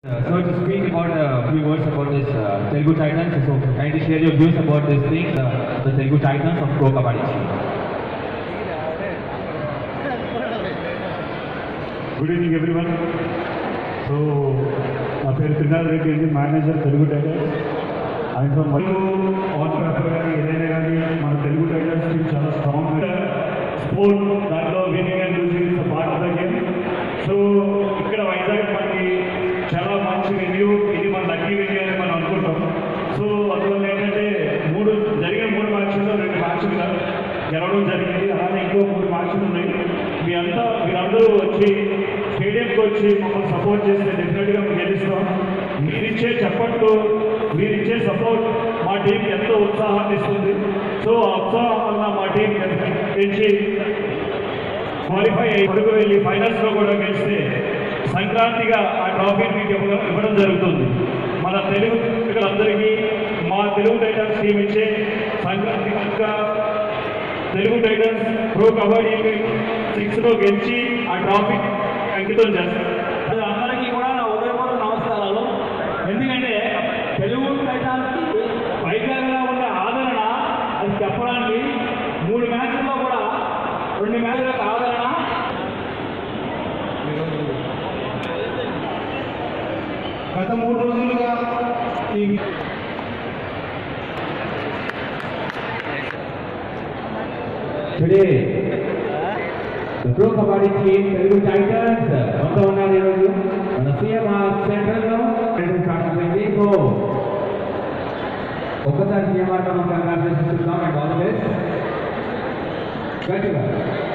Uh, so to speak about a few words about this uh, Telugu Titans, so kindly share your views about this thing, uh, the Telugu Titans of Pro Kabaddi. Good evening everyone so నా పేరు త్రినాథ్ రెడ్డి అండి manager Telugu titres ఆయన మరియు on paper కానీ ఏదైనా కానీ మన Telugu titans team చాలా స్ట్రాంగ్ స్పోర్ట్ దాంట్లో winning and losing is part of the game so ఇక్కడ వైజాగ్ మనకి చాలా మంచి వెన్యూ ఇది మన లక్కీ వెన్యూ అని మనం అనుకుంటాం సో అందువల్ల ఏంటంటే మూడు జరిగిన మూడు మ్యాచ్ల్లో రెండు మ్యాచ్లు గెలవడం జరిగింది అలానే ఇంకో మూడు మ్యాచ్లు ఉన్నాయి మీ అంతా మీరందరూ వచ్చి స్టేడియంకి వచ్చి మమ్మల్ని సపోర్ట్ చేస్తే డెఫినెట్గా మేము గెలుస్తాం మీరిచ్చే చప్పట్లు మీరిచ్చే సపోర్ట్ మా టీంకి ఎంతో ఉత్సాహాన్ని ఇస్తుంది సో ఆ ఉత్సాహం వల్ల మా టీం గెలిచి క్వాలిఫై అయ్యి పడుకు వెళ్ళి ఫైనల్స్లో కూడా గెలిస్తే సంక్రాంతిగా ఆ ట్రాఫీని మీకు ఇవ్వడం ఇవ్వడం జరుగుతుంది మన తెలుగు అందరికీ మా తెలుగు టైటన్స్ టీం ఇచ్చే సంక్రాంతి కనుక తెలుగు టైటన్స్ ప్రో కబడ్డీ సిక్స్లో గెలిచి ఆ ట్రాఫీ అంకితం చేస్తారు అందరికీ కూడా నా ఉదయపూర్వక నమస్కారాలు ఎందుకంటే తెలుగు టైటాన్స్కి వైజాగ్లో ఉన్న ఆదరణ అది చెప్పడానికి మూడు మ్యాచ్ల్లో కూడా రెండు మ్యాచ్లకు ఆదరణ గత మూడు రోజులుగా ఈ Today, the Pro Kabaddi team, Telugu Titans, మొత్తం ఉన్నారు ఈరోజు మన సిఎంఆర్ సెంట్రల్లో స్టార్ట్ అయింది సో ఒక్కసారి సిఎంఆర్ మనం కంగ్రాచులేషన్స్ ఇద్దాం అండ్ ఆల్ ది బెస్ట్ గట్టిగా